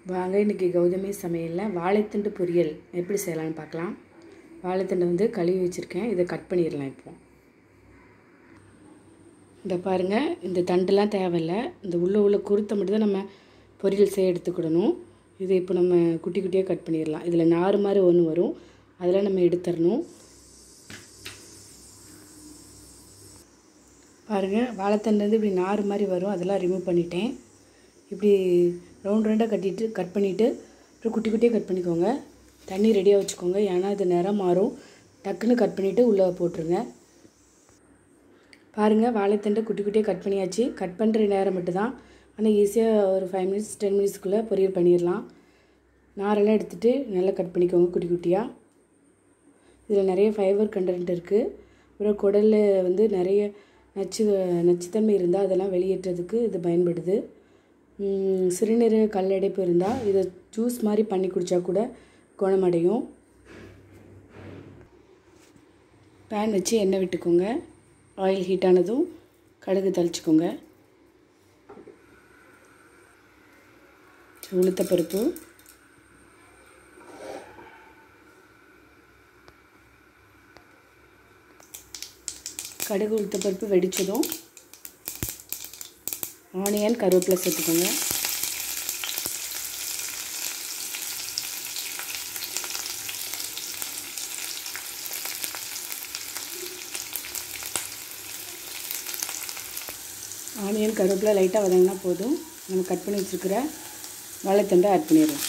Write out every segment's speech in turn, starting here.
வாங்க இன்றைக்கி கௌதமி சமையலில் வாழைத்தண்டு பொரியல் எப்படி செய்யலாம்னு பார்க்கலாம் வாழைத்தண்டை வந்து கழுவி வச்சுருக்கேன் இதை கட் பண்ணிடலாம் இப்போ இந்த பாருங்கள் இந்த தண்டுலாம் தேவையில்ல இந்த உள்ள உள்ள குருத்தை மட்டும் தான் நம்ம பொரியல் செய்ய எடுத்துக்கிடணும் இதை இப்போ நம்ம குட்டி குட்டியாக கட் பண்ணிடலாம் இதில் நார் மாதிரி ஒன்று வரும் அதெல்லாம் நம்ம எடுத்துடணும் பாருங்கள் வாழைத்தண்டு வந்து இப்படி நார் மாதிரி வரும் அதெல்லாம் ரிமூவ் பண்ணிட்டேன் இப்படி ரவுண்ட் ரவுண்டாக கட்டிட்டு கட் பண்ணிவிட்டு அப்புறம் குட்டி குட்டியாக கட் பண்ணிக்கோங்க தண்ணி ரெடியாக வச்சுக்கோங்க ஏன்னா இது நிறம் மாறும் டக்குன்னு கட் பண்ணிவிட்டு உள்ளே போட்டுருங்க பாருங்கள் வாழைத்தண்டை குட்டி குட்டியாக கட் பண்ணியாச்சு கட் பண்ணுற நேரம் மட்டும்தான் ஆனால் ஈஸியாக ஒரு ஃபைவ் மினிட்ஸ் டென் மினிட்ஸ்க்குள்ளே பொரியல் பண்ணிடலாம் நாரெல்லாம் எடுத்துகிட்டு நல்லா கட் பண்ணிக்கோங்க குட்டி குட்டியாக இதில் நிறைய ஃபைபர் கண்டென்ட் இருக்குது அப்புறம் குடலில் வந்து நிறைய நச்சு நச்சுத்தன்மை இருந்தால் அதெல்லாம் வெளியேற்றதுக்கு இது பயன்படுது சிறுநீரக கல்லடைப்பு இருந்தால் இதை ஜூஸ் மாதிரி பண்ணி குடித்தா கூட குணமடையும் பேன் வச்சு எண்ணெய் விட்டுக்கோங்க ஆயில் ஹீட் ஆனதும் கடுகு தளிச்சுக்கோங்க உளுத்தப்பருப்பு கடுகு உளுத்தப்பருப்பு வெடித்ததும் ஆனியன் கருவேப்பிலை சேர்த்துக்கோங்க ஆனியன் கருவேப்பிலை லைட்டாக வதங்கினா போதும் நம்ம கட் பண்ணி வச்சுருக்கிற வாழைத்தண்டை ஆட் பண்ணிடலாம்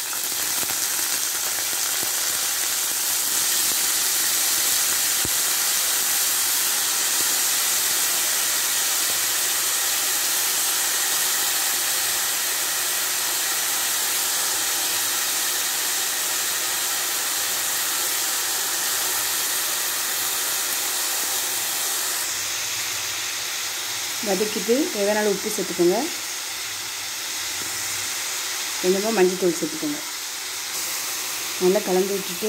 வதக்கிட்டு தேவையான உப்பு சேர்த்துக்கோங்க கொஞ்சமாக மஞ்சள் சேர்த்துக்கோங்க நல்லா கலந்து விட்டுட்டு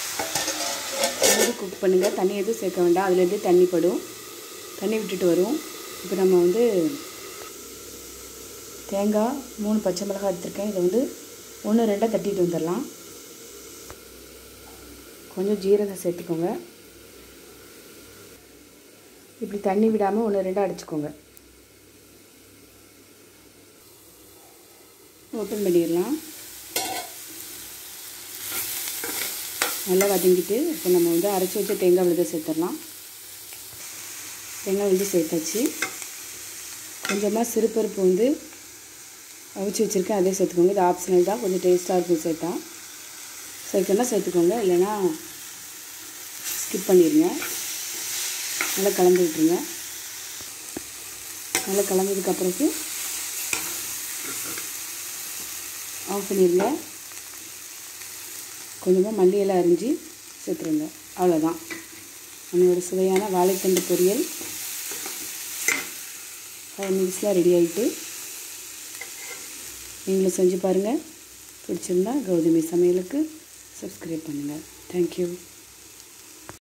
மூடி குக் பண்ணுங்கள் தண்ணி எதுவும் சேர்க்க வேண்டாம் அதுலேருந்து தண்ணி படும் தண்ணி விட்டுட்டு வரும் இப்போ நம்ம வந்து தேங்காய் மூணு பச்சை மிளகாய் எடுத்துருக்கேன் இதை வந்து ஒன்று ரெண்டாக தட்டிட்டு வந்துடலாம் கொஞ்சம் ஜீரகம் சேர்த்துக்கோங்க இப்படி தண்ணி விடாமல் ஒன்று ரெண்டாக அடிச்சுக்கோங்க ஓப்பன் பண்ணிடலாம் நல்லா வதங்கிட்டு இப்போ நம்ம வந்து அரைச்சி வச்ச தேங்காய் விழுத சேர்த்துடலாம் தேங்காய் விழுது சேர்த்தாச்சு கொஞ்சமாக சிறுபருப்பு வந்து அவிச்சு வச்சுருக்கேன் அதே சேர்த்துக்கோங்க இது ஆப்ஷனல் தான் கொஞ்சம் டேஸ்ட்டாக இருக்கும் சேர்த்தா சேர்க்கணும்னா சேர்த்துக்கோங்க இல்லைன்னா ஸ்கிப் பண்ணிடுங்க நல்லா கலந்து விட்டுருங்க நல்லா கலந்ததுக்கப்புறக்கு ஆஃப் பண்ணிடுங்க கொஞ்சமாக மல்லி இலை அரிஞ்சு சேர்த்துருங்க அவ்வளோதான் நம்மளோட சுவையான வாழைத்தண்டு பொரியல் ஃபைவ் மினிட்ஸில் ரெடி ஆகிட்டு நீங்களும் செஞ்சு பாருங்கள் பிடிச்சிருந்தா கௌதமி சமையலுக்கு சப்ஸ்கிரைப் பண்ணுங்கள் தேங்க்யூ